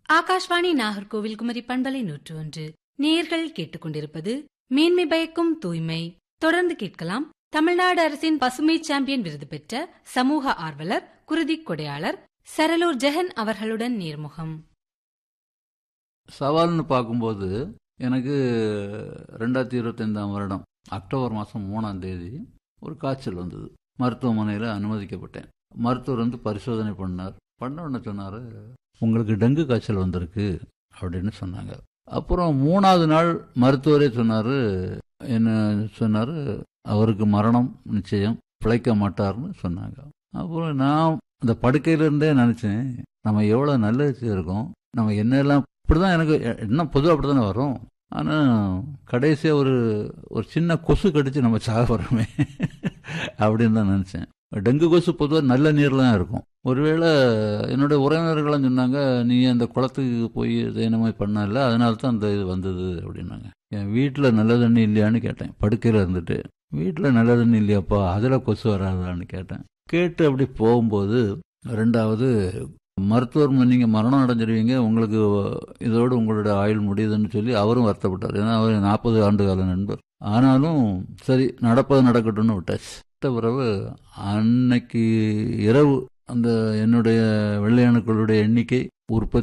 ஆகாஷ்வாணி நாகர்கோவில் குமரி பண்பலை நூற்று ஒன்று நேர்கள் கேட்டுக்கொண்டிருப்பது மேன்மை பயக்கும் தூய்மை தொடர்ந்து கேட்கலாம் தமிழ்நாடு அரசின் பசுமை சாம்பியன் விருது பெற்ற சமூக ஆர்வலர் குருதி கொடையாளர் சரலூர் ஜெகன் அவர்களுடன் நேர்முகம் சவால்னு பார்க்கும்போது எனக்கு ரெண்டாயிரத்தி இருபத்தைந்தாம் வருடம் அக்டோபர் மாதம் மூணாம் தேதி ஒரு காய்ச்சல் வந்தது மருத்துவமனையில் அனுமதிக்கப்பட்டேன் மருத்துவர் வந்து பரிசோதனை பண்ணார் பண்ண உடனே சொன்னார் உங்களுக்கு டெங்கு காய்ச்சல் வந்திருக்கு அப்படின்னு சொன்னாங்க அப்புறம் மூணாவது நாள் மருத்துவரே சொன்னார் என்ன சொன்னார் அவருக்கு மரணம் நிச்சயம் பிழைக்க மாட்டார்னு சொன்னாங்க அப்புறம் நான் அந்த படுக்கையிலிருந்தே நினச்சேன் நம்ம எவ்வளோ நல்லது இருக்கோம் நம்ம என்னெல்லாம் இப்படிதான் எனக்கு என்ன பொதுவாக அப்படி தானே வரும் ஆனால் கடைசியாக ஒரு ஒரு சின்ன கொசு கடிச்சு நம்ம சாக போகிறோமே அப்படின்னு தான் நினச்சேன் டெங்கு கொசு பொதுவாக நல்ல நீரில் தான் இருக்கும் ஒருவேளை என்னுடைய உறவினர்கள்லாம் சொன்னாங்க நீ அந்த குளத்துக்கு போய் என்னமோ பண்ணல அதனால தான் அந்த இது வந்தது அப்படின்னாங்க என் வீட்டில் நல்ல தண்ணி இல்லையான்னு கேட்டேன் படுக்கையில் இருந்துட்டு வீட்டில் நல்ல தண்ணி இல்லையாப்பா அதில் கொசு வராதான்னு கேட்டேன் கேட்டு அப்படி போகும்போது ரெண்டாவது மருத்துவர் நீங்கள் மரணம் அடைஞ்சிருவீங்க உங்களுக்கு இதோடு உங்களோட ஆயுள் முடியுதுன்னு சொல்லி அவரும் வருத்தப்பட்டார் ஏன்னா அவர் நாற்பது ஆண்டு கால நண்பர் ஆனாலும் சரி நடப்பது நடக்கட்டும்னு விட்டாச்சு பிறகு அன்னைக்கு இரவு அந்த என்னுடைய வெள்ளையணுக்களுடைய எண்ணிக்கை உற்பத்தி